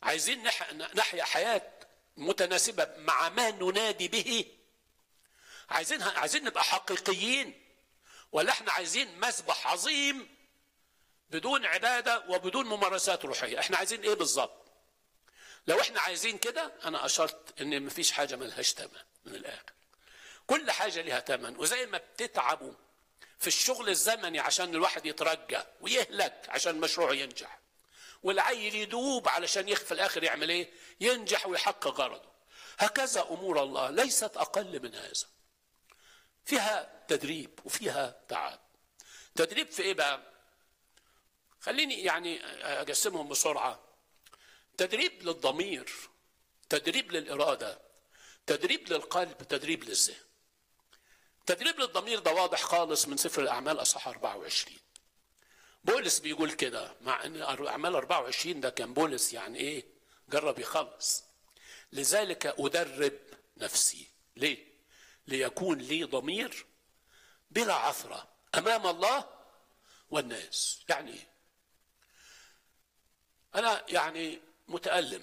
عايزين نح- نحيا حياه متناسبه مع ما ننادي به عايزين عايزين نبقى حقيقيين ولا احنا عايزين مسبح عظيم بدون عباده وبدون ممارسات روحيه احنا عايزين ايه بالظبط لو احنا عايزين كده انا اشرت ان مفيش حاجه ملهاش ثمن من الاخر كل حاجه ليها ثمن وزي ما بتتعبوا في الشغل الزمني عشان الواحد يترجى ويهلك عشان مشروعه ينجح والعيل يدوب علشان يخ في الاخر يعمل ايه ينجح ويحقق غرضه هكذا امور الله ليست اقل من هذا فيها تدريب وفيها تعب تدريب في ايه بقى خليني يعني اقسمهم بسرعه تدريب للضمير تدريب للاراده تدريب للقلب تدريب للذهن تدريب للضمير ده واضح خالص من سفر الاعمال اصحاح 24 بولس بيقول كده مع ان اعمال 24 ده كان بولس يعني ايه جرب يخلص لذلك ادرب نفسي ليه ليكون لي ضمير بلا عثره امام الله والناس يعني ايه انا يعني متالم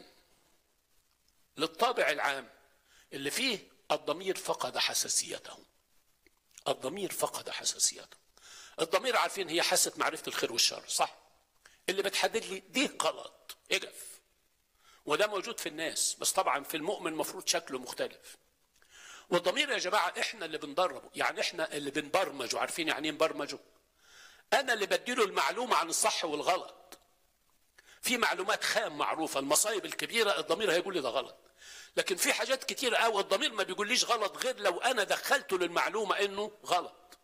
للطابع العام اللي فيه الضمير فقد حساسيته الضمير فقد حساسيته الضمير عارفين هي حاسه معرفه الخير والشر صح اللي بتحدد لي دي غلط اجف وده موجود في الناس بس طبعا في المؤمن المفروض شكله مختلف والضمير يا جماعه احنا اللي بندربه يعني احنا اللي بنبرمجه عارفين يعني ايه نبرمجه انا اللي بديله المعلومه عن الصح والغلط في معلومات خام معروفه المصايب الكبيره الضمير هيقول لي ده غلط لكن في حاجات كتير قوي الضمير ما بيقوليش غلط غير لو انا دخلته للمعلومه انه غلط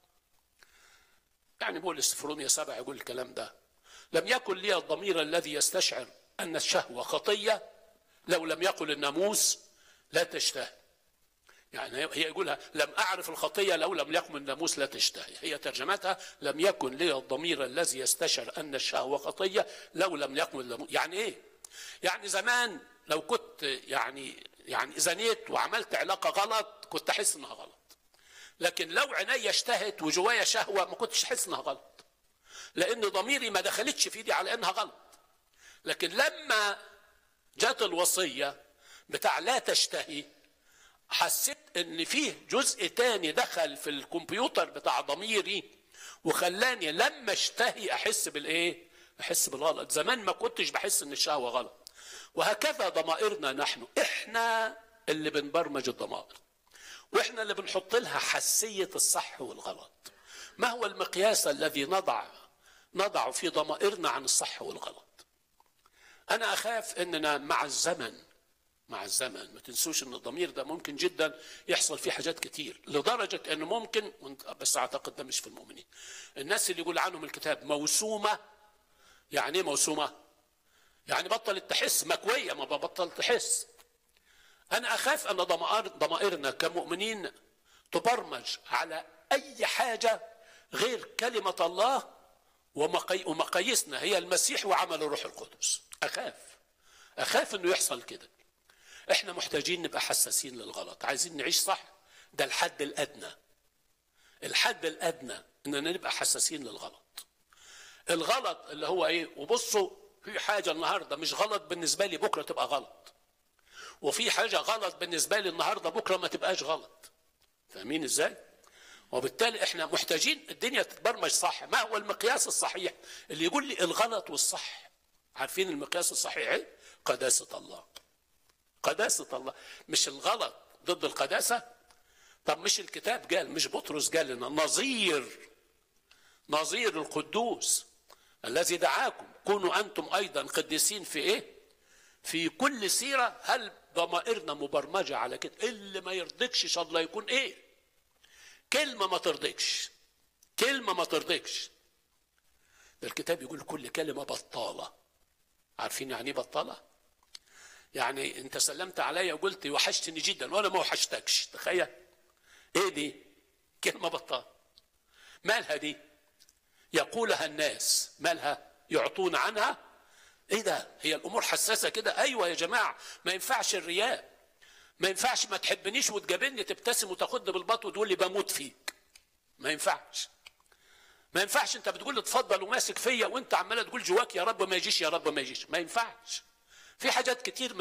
يعني بولس في رومية سبعة يقول الكلام ده لم يكن لي الضمير الذي يستشعر أن الشهوة خطية لو لم يقل الناموس لا تشتهي يعني هي يقولها لم أعرف الخطية لو لم يقم الناموس لا تشتهي هي ترجمتها لم يكن لي الضمير الذي يستشعر أن الشهوة خطية لو لم يقم الناموس يعني إيه يعني زمان لو كنت يعني يعني زنيت وعملت علاقة غلط كنت أحس إنها غلط لكن لو عيني اشتهت وجوايا شهوة ما كنتش احس انها غلط لان ضميري ما دخلتش في ايدي على انها غلط لكن لما جت الوصية بتاع لا تشتهي حسيت ان فيه جزء تاني دخل في الكمبيوتر بتاع ضميري وخلاني لما اشتهي احس بالايه احس بالغلط زمان ما كنتش بحس ان الشهوة غلط وهكذا ضمائرنا نحن احنا اللي بنبرمج الضمائر واحنا اللي بنحط لها حسيه الصح والغلط ما هو المقياس الذي نضع نضع في ضمائرنا عن الصح والغلط انا اخاف اننا مع الزمن مع الزمن ما تنسوش ان الضمير ده ممكن جدا يحصل فيه حاجات كتير لدرجه انه ممكن بس اعتقد ده مش في المؤمنين الناس اللي يقول عنهم الكتاب موسومه يعني ايه موسومه يعني بطلت تحس مكويه ما ببطل تحس أنا أخاف أن ضمائر ضمائرنا كمؤمنين تبرمج على أي حاجة غير كلمة الله ومقي ومقاييسنا هي المسيح وعمل الروح القدس أخاف أخاف أنه يحصل كده إحنا محتاجين نبقى حساسين للغلط عايزين نعيش صح ده الحد الأدنى الحد الأدنى أننا نبقى حساسين للغلط الغلط اللي هو إيه وبصوا في حاجة النهاردة مش غلط بالنسبة لي بكرة تبقى غلط وفي حاجه غلط بالنسبه لي النهارده بكره ما تبقاش غلط فاهمين ازاي وبالتالي احنا محتاجين الدنيا تتبرمج صح ما هو المقياس الصحيح اللي يقول لي الغلط والصح عارفين المقياس الصحيح ايه قداسه الله قداسه الله مش الغلط ضد القداسه طب مش الكتاب قال مش بطرس قال لنا نظير نظير القدوس الذي دعاكم كونوا انتم ايضا قديسين في ايه في كل سيرة هل ضمائرنا مبرمجة على كده اللي ما يرضيكش ان شاء الله يكون ايه كلمة ما ترضيكش كلمة ما ترضيكش ده الكتاب يقول كل كلمة بطالة عارفين يعني ايه بطالة يعني انت سلمت عليا وقلت وحشتني جدا وانا ما وحشتكش تخيل ايه دي كلمة بطالة مالها دي يقولها الناس مالها يعطون عنها ايه ده هي الامور حساسه كده ايوه يا جماعه ما ينفعش الرياء ما ينفعش ما تحبنيش وتجابلني تبتسم وتاخدني بالبط وتقول لي بموت فيك ما ينفعش ما ينفعش انت بتقول لي اتفضل وماسك فيا وانت عماله تقول جواك يا رب ما يجيش يا رب ما يجيش ما ينفعش في حاجات كتير